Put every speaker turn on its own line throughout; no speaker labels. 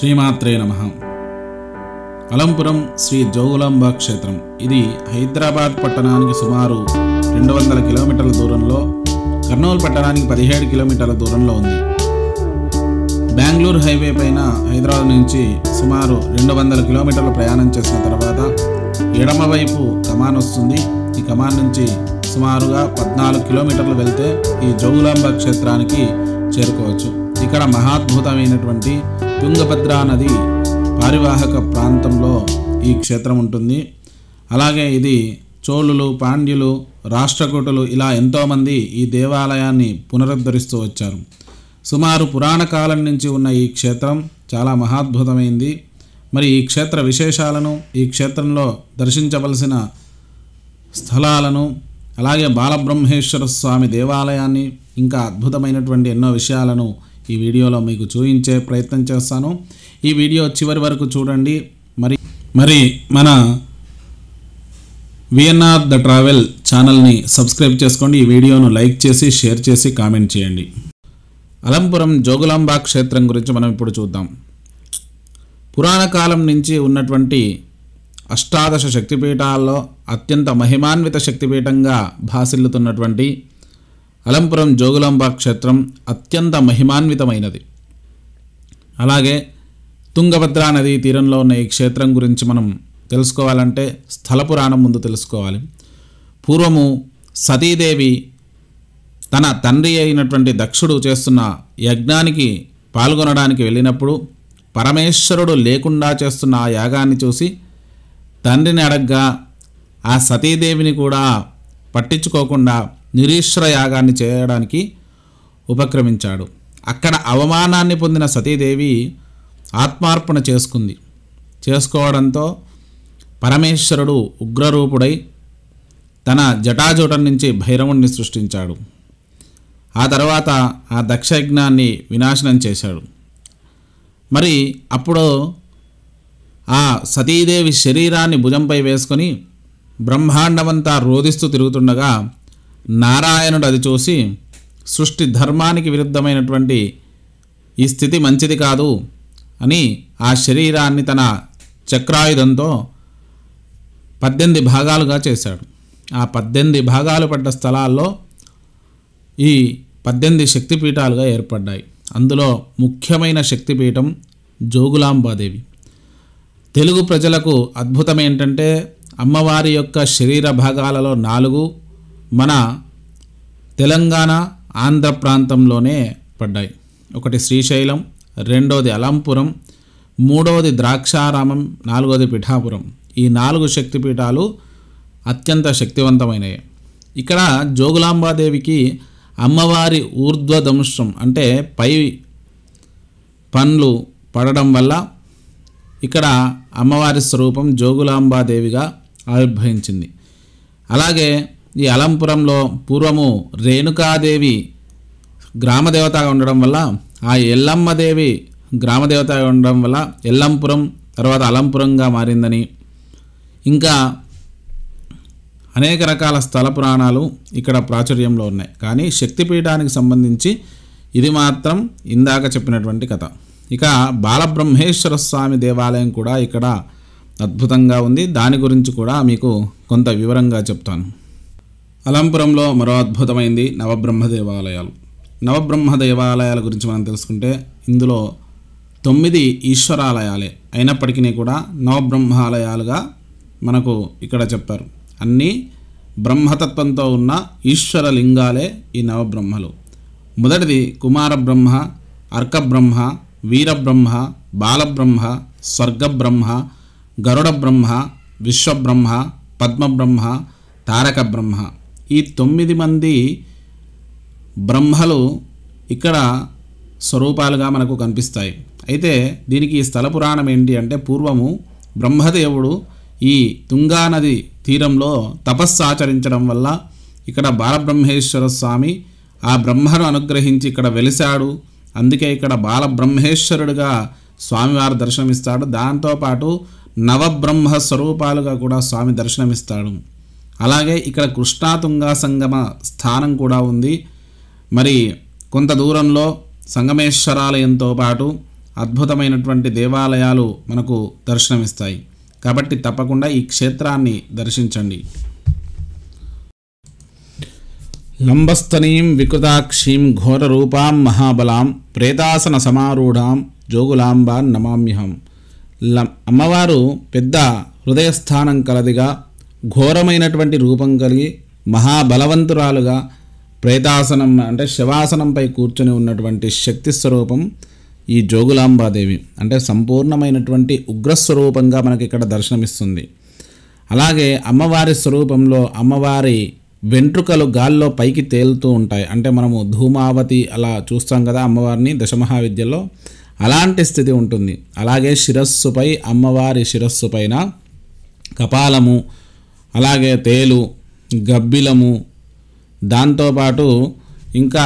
శ్రీమాత్రే నమ అలంపురం శ్రీ జోగులాంబ క్షేత్రం ఇది హైదరాబాద్ పట్టణానికి సుమారు రెండు వందల కిలోమీటర్ల దూరంలో కర్నూలు పట్టణానికి పదిహేడు కిలోమీటర్ల దూరంలో ఉంది బెంగళూరు హైవే పైన హైదరాబాద్ నుంచి సుమారు రెండు వందల కిలోమీటర్ల ప్రయాణం చేసిన తర్వాత ఎడమవైపు కమాన్ వస్తుంది ఈ కమాన్ నుంచి సుమారుగా పద్నాలుగు కిలోమీటర్లు వెళ్తే ఈ జోగులాంబ క్షేత్రానికి చేరుకోవచ్చు ఇక్కడ మహాద్భుతమైనటువంటి తుంగభద్రా నది పారివాహక ప్రాంతంలో ఈ క్షేత్రం ఉంటుంది అలాగే ఇది చోళులు పాండ్యులు రాష్ట్రకూటులు ఇలా ఎంతోమంది ఈ దేవాలయాన్ని పునరుద్ధరిస్తూ వచ్చారు సుమారు పురాణ కాలం నుంచి ఉన్న ఈ క్షేత్రం చాలా మహాద్భుతమైంది మరి ఈ క్షేత్ర విశేషాలను ఈ క్షేత్రంలో దర్శించవలసిన స్థలాలను అలాగే బాలబ్రహ్మేశ్వర స్వామి దేవాలయాన్ని ఇంకా అద్భుతమైనటువంటి ఎన్నో విషయాలను ఈ వీడియోలో మీకు చూపించే ప్రయత్నం చేస్తాను ఈ వీడియో చివరి వరకు చూడండి మరి మరి మన విఎన్ఆర్ ద ట్రావెల్ ఛానల్ని సబ్స్క్రైబ్ చేసుకోండి ఈ వీడియోను లైక్ చేసి షేర్ చేసి కామెంట్ చేయండి అలంపురం జోగులాంబ క్షేత్రం గురించి మనం ఇప్పుడు చూద్దాం పురాణ కాలం నుంచి ఉన్నటువంటి అష్టాదశ శక్తిపీఠాల్లో అత్యంత మహిమాన్విత శక్తిపీఠంగా భాసిల్లుతున్నటువంటి అలంపురం జోగులాంబ క్షేత్రం అత్యంత మహిమాన్వితమైనది అలాగే తుంగభద్రా నదీ తీరంలో ఉన్న ఈ క్షేత్రం గురించి మనం తెలుసుకోవాలంటే స్థల పురాణం ముందు తెలుసుకోవాలి పూర్వము సతీదేవి తన తండ్రి అయినటువంటి దక్షుడు చేస్తున్న యజ్ఞానికి పాల్గొనడానికి వెళ్ళినప్పుడు పరమేశ్వరుడు లేకుండా చేస్తున్న ఆ యాగాన్ని చూసి తండ్రిని అడగ్గా ఆ సతీదేవిని కూడా పట్టించుకోకుండా నిరీశ్వర యాగాన్ని చేయడానికి ఉపక్రమించాడు అక్కడ అవమానాన్ని పొందిన సతీదేవి ఆత్మార్పణ చేసుకుంది చేసుకోవడంతో పరమేశ్వరుడు ఉగ్రరూపుడై తన జటాజూటం నుంచి భైరవుణ్ణి సృష్టించాడు ఆ తర్వాత ఆ దక్షయజ్ఞాన్ని వినాశనం చేశాడు మరి అప్పుడు ఆ సతీదేవి శరీరాన్ని భుజంపై వేసుకొని బ్రహ్మాండమంతా రోధిస్తూ తిరుగుతుండగా నారాయణుడు అది చూసి సృష్టి ధర్మానికి విరుద్ధమైనటువంటి ఈ స్థితి మంచిది కాదు అని ఆ శరీరాన్ని తన చక్రాయుధంతో పద్దెనిమిది భాగాలుగా చేశాడు ఆ పద్దెనిమిది భాగాలు పడ్డ స్థలాల్లో ఈ పద్దెనిమిది శక్తిపీఠాలుగా ఏర్పడ్డాయి అందులో ముఖ్యమైన శక్తిపీఠం జోగులాంబాదేవి తెలుగు ప్రజలకు అద్భుతం ఏంటంటే అమ్మవారి యొక్క శరీర భాగాలలో నాలుగు మన తెలంగాణ ఆంధ్ర ప్రాంతంలోనే పడ్డాయి ఒకటి శ్రీశైలం రెండోది అలంపురం మూడవది ద్రాక్షారామం నాలుగోది పిఠాపురం ఈ నాలుగు శక్తిపీఠాలు అత్యంత శక్తివంతమైనవి ఇక్కడ జోగులాంబాదేవికి అమ్మవారి ఊర్ధ్వదంశం అంటే పై పండ్లు పడడం వల్ల ఇక్కడ అమ్మవారి స్వరూపం జోగులాంబాదేవిగా ఆవిర్భవించింది అలాగే ఈ అలంపురంలో పూర్వము రేణుకాదేవి గ్రామదేవతగా ఉండడం వల్ల ఆ ఎల్లమ్మదేవి గ్రామదేవతగా ఉండడం వల్ల ఎల్లంపురం తర్వాత అలంపురంగా మారిందని ఇంకా అనేక రకాల స్థల పురాణాలు ఇక్కడ ప్రాచుర్యంలో ఉన్నాయి కానీ శక్తిపీఠానికి సంబంధించి ఇది మాత్రం ఇందాక చెప్పినటువంటి కథ ఇక బాలబ్రహ్మేశ్వర స్వామి దేవాలయం కూడా ఇక్కడ అద్భుతంగా ఉంది దాని గురించి కూడా మీకు కొంత వివరంగా చెప్తాను అలంపురంలో మరో అద్భుతమైంది నవబ్రహ్మ దేవాలయాలు నవబ్రహ్మ దేవాలయాల గురించి మనం తెలుసుకుంటే ఇందులో తొమ్మిది ఈశ్వరాలయాలే అయినప్పటికీ కూడా నవబ్రహ్మాలయాలుగా మనకు ఇక్కడ చెప్తారు అన్నీ బ్రహ్మతత్వంతో ఉన్న ఈశ్వర లింగాలే ఈ నవబ్రహ్మలు మొదటిది కుమార బ్రహ్మ అర్కబ్రహ్మ వీరబ్రహ్మ బాలబ్రహ్మ స్వర్గబ్రహ్మ గరుడ బ్రహ్మ విశ్వబ్రహ్మ పద్మబ్రహ్మ తారక బ్రహ్మ ఈ తొమ్మిది మంది బ్రహ్మలు ఇక్కడ స్వరూపాలుగా మనకు కనిపిస్తాయి అయితే దీనికి స్థల పురాణం ఏంటి అంటే పూర్వము బ్రహ్మదేవుడు ఈ తుంగానది తీరంలో తపస్సు ఆచరించడం వల్ల ఇక్కడ బాలబ్రహ్మేశ్వర స్వామి ఆ బ్రహ్మను అనుగ్రహించి ఇక్కడ వెలిశాడు అందుకే ఇక్కడ బాలబ్రహ్మేశ్వరుడుగా స్వామివారు దర్శనమిస్తాడు దాంతోపాటు నవబ్రహ్మ స్వరూపాలుగా కూడా స్వామి దర్శనమిస్తాడు అలాగే ఇక్కడ కృష్ణా తుంగా సంగమ స్థానం కూడా ఉంది మరి కొంత దూరంలో సంగమేశ్వరాలయంతో పాటు అద్భుతమైనటువంటి దేవాలయాలు మనకు దర్శనమిస్తాయి కాబట్టి తప్పకుండా ఈ క్షేత్రాన్ని దర్శించండి లంబస్తనీం వికృతాక్షీం ఘోరరూపాం మహాబలాం ప్రేతాసన సమారూఢాం జోగులాంబాన్ నమామ్యహం లం అమ్మవారు పెద్ద హృదయస్థానం కలదిగా ఘోరమైనటువంటి రూపం కలిగి మహాబలవంతురాలుగా ప్రేతాసనం అంటే శవాసనంపై కూర్చొని ఉన్నటువంటి శక్తి స్వరూపం ఈ జోగులాంబాదేవి అంటే సంపూర్ణమైనటువంటి ఉగ్రస్వరూపంగా మనకి ఇక్కడ దర్శనమిస్తుంది అలాగే అమ్మవారి స్వరూపంలో అమ్మవారి వెంట్రుకలు గాల్లో పైకి తేలుతూ ఉంటాయి అంటే మనము ధూమావతి అలా చూస్తాం కదా అమ్మవారిని దశమహావిద్యలో అలాంటి స్థితి ఉంటుంది అలాగే శిరస్సుపై అమ్మవారి శిరస్సు పైన కపాలము అలాగే తేలు గబ్బిలము దాంతోపాటు ఇంకా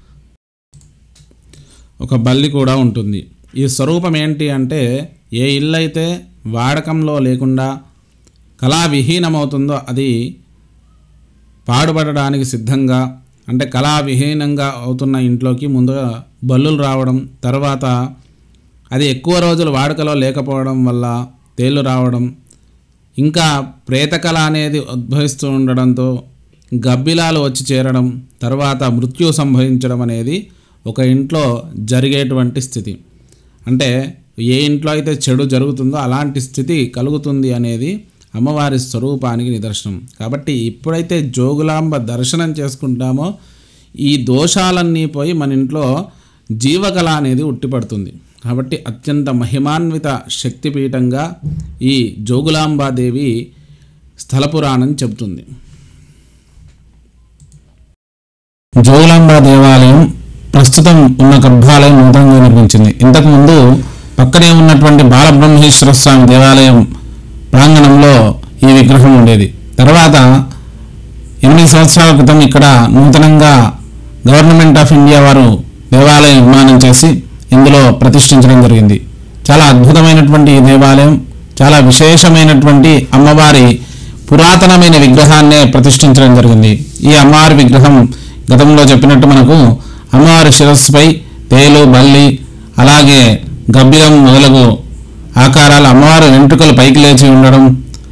ఒక బల్లి కూడా ఉంటుంది ఈ స్వరూపం ఏంటి అంటే ఏ ఇల్లు అయితే వాడకంలో లేకుండా కళావిహీనమవుతుందో అది పాడుపడడానికి సిద్ధంగా అంటే కళావిహీనంగా అవుతున్న ఇంట్లోకి ముందుగా బల్లులు రావడం తర్వాత అది ఎక్కువ రోజులు వాడుకలో లేకపోవడం వల్ల తేళ్ళు రావడం ఇంకా ప్రేతకళ అనేది ఉద్భవిస్తూ ఉండడంతో గబ్బిలాలు వచ్చి చేరడం తర్వాత మృత్యు సంభవించడం అనేది ఒక ఇంట్లో జరిగేటువంటి స్థితి అంటే ఏ ఇంట్లో అయితే చెడు జరుగుతుందో అలాంటి స్థితి కలుగుతుంది అనేది అమ్మవారి స్వరూపానికి నిదర్శనం కాబట్టి ఎప్పుడైతే జోగులాంబ దర్శనం చేసుకుంటామో ఈ దోషాలన్నీ పోయి మన ఇంట్లో జీవకళ అనేది ఉట్టిపడుతుంది కాబట్టి అత్యంత మహిమాన్విత శక్తిపీఠంగా ఈ జోగులాంబాదేవి స్థల పురాణం చెబుతుంది జోగులాంబ దేవాలయం ప్రస్తుతం ఉన్న గర్భాలయం నూతనంగా నిర్మించింది ఇంతకుముందు పక్కనే ఉన్నటువంటి బాలబ్రహ్మేశ్వర స్వామి దేవాలయం ప్రాంగణంలో ఈ విగ్రహం ఉండేది తర్వాత ఎనిమిది సంవత్సరాల క్రితం ఇక్కడ నూతనంగా గవర్నమెంట్ ఆఫ్ ఇండియా వారు దేవాలయం నిర్మాణం చేసి ఇందులో ప్రతిష్ఠించడం జరిగింది చాలా అద్భుతమైనటువంటి ఈ దేవాలయం చాలా విశేషమైనటువంటి అమ్మవారి పురాతనమైన విగ్రహాన్నే ప్రతిష్ఠించడం జరిగింది ఈ అమ్మవారి విగ్రహం గతంలో చెప్పినట్టు మనకు అమ్మవారి శిరస్సుపై తేలు బల్లి అలాగే గబ్బిలం మొదలగు ఆకారాలు అమ్మవారి వెంట్రుకలు పైకి లేచి ఉండడం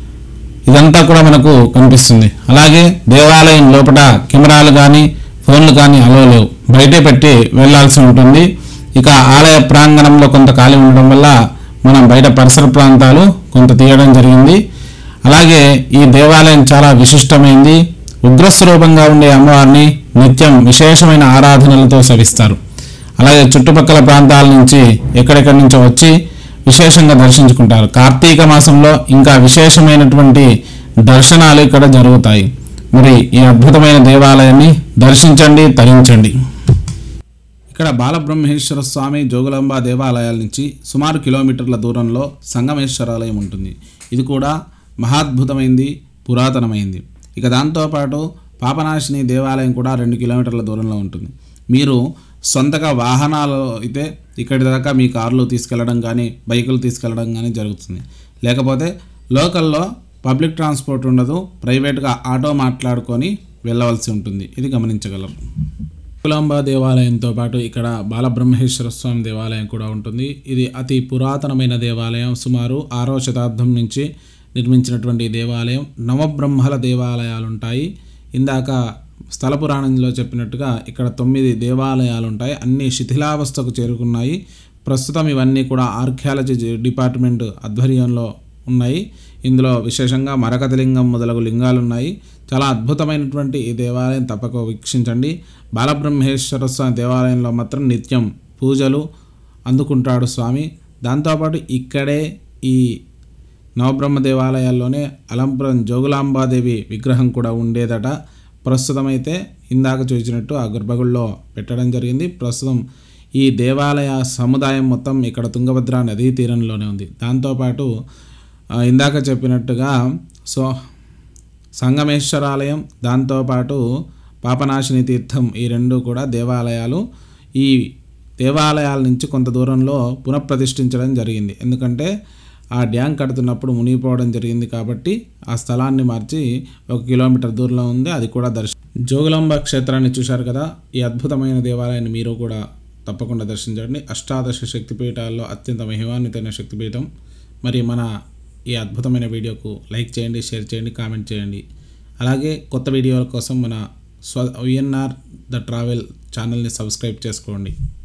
ఇదంతా కూడా మనకు కనిపిస్తుంది అలాగే దేవాలయం లోపల కెమెరాలు కానీ ఫోన్లు కానీ అలో లేవు బయటే పెట్టి వెళ్ళాల్సి ఉంటుంది ఇక ఆలయ ప్రాంగణంలో కొంత ఖాళీ ఉండడం వల్ల మనం బయట పరిసర ప్రాంతాలు కొంత తీయడం జరిగింది అలాగే ఈ దేవాలయం చాలా విశిష్టమైంది ఉగ్రస్వరూపంగా ఉండే అమ్మవారిని నిత్యం విశేషమైన ఆరాధనలతో సవిస్తారు అలాగే చుట్టుపక్కల ప్రాంతాల నుంచి ఎక్కడెక్కడి నుంచో వచ్చి విశేషంగా దర్శించుకుంటారు కార్తీక మాసంలో ఇంకా విశేషమైనటువంటి దర్శనాలు ఇక్కడ జరుగుతాయి మరి ఈ అద్భుతమైన దేవాలయాన్ని దర్శించండి తరించండి ఇక్కడ బాలబ్రహ్మేశ్వర స్వామి జోగులాంబ దేవాలయాల నుంచి సుమారు కిలోమీటర్ల దూరంలో సంగమేశ్వరాలయం ఉంటుంది ఇది కూడా మహాద్భుతమైంది పురాతనమైంది ఇక దాంతోపాటు పాపనాశిని దేవాలయం కూడా రెండు కిలోమీటర్ల దూరంలో ఉంటుంది మీరు సొంతగా వాహనాలు అయితే ఇక్కడి దాకా మీ కార్లు తీసుకెళ్ళడం కానీ బైకులు తీసుకెళ్ళడం కానీ జరుగుతుంది లేకపోతే లోకల్లో పబ్లిక్ ట్రాన్స్పోర్ట్ ఉండదు ప్రైవేట్గా ఆటో మాట్లాడుకొని వెళ్ళవలసి ఉంటుంది ఇది గమనించగలరు కులాంబ దేవాలయంతో పాటు ఇక్కడ బాలబ్రహ్మేశ్వర స్వామి దేవాలయం కూడా ఉంటుంది ఇది అతి పురాతనమైన దేవాలయం సుమారు ఆరవ శతాబ్దం నుంచి నిర్మించినటువంటి ఈ దేవాలయం నవబ్రహ్మల దేవాలయాలు ఉంటాయి ఇందాక స్థల పురాణంలో చెప్పినట్టుగా ఇక్కడ తొమ్మిది దేవాలయాలు ఉంటాయి అన్ని శిథిలావస్థకు చేరుకున్నాయి ప్రస్తుతం ఇవన్నీ కూడా ఆర్కియాలజీ డిపార్ట్మెంట్ ఆధ్వర్యంలో ఉన్నాయి ఇందులో విశేషంగా మరకతలింగం మొదలగు లింగాలు ఉన్నాయి చాలా అద్భుతమైనటువంటి ఈ దేవాలయం తప్పక వీక్షించండి బాలబ్రహ్మేశ్వర స్వామి దేవాలయంలో మాత్రం నిత్యం పూజలు అందుకుంటాడు స్వామి దాంతోపాటు ఇక్కడే ఈ నవబ్రహ్మ దేవాలయాల్లోనే అలంపురం జోగులాంబాదేవి విగ్రహం కూడా ఉండేదట ప్రస్తుతం అయితే ఇందాక చూసినట్టు ఆ గర్భగుడిలో పెట్టడం జరిగింది ప్రస్తుతం ఈ దేవాలయ సముదాయం మొత్తం ఇక్కడ తుంగభద్ర నదీ తీరంలోనే ఉంది దాంతోపాటు ఆ, ఇందాక చెప్పినట్టుగా సో సంగమేశ్వరాలయం దాంతోపాటు పాపనాశిని తీర్థం ఈ రెండు కూడా దేవాలయాలు ఈ దేవాలయాల నుంచి కొంత దూరంలో పునఃప్రతిష్ఠించడం జరిగింది ఎందుకంటే ఆ డ్యాం కడుతున్నప్పుడు మునిగిపోవడం జరిగింది కాబట్టి ఆ స్థలాన్ని మార్చి ఒక కిలోమీటర్ దూరంలో ఉంది అది కూడా దర్శనం జోగులాంబ క్షేత్రాన్ని చూశారు కదా ఈ అద్భుతమైన దేవాలయాన్ని మీరు కూడా తప్పకుండా దర్శించండి అష్టాదశ శక్తిపీఠాల్లో అత్యంత మహిమాన్వితమైన శక్తిపీఠం మరి మన ఈ అద్భుతమైన వీడియోకు లైక్ చేయండి షేర్ చేయండి కామెంట్ చేయండి అలాగే కొత్త వీడియోల కోసం మన స్వ విఎన్ఆర్ ద ట్రావెల్ ఛానల్ని సబ్స్క్రైబ్ చేసుకోండి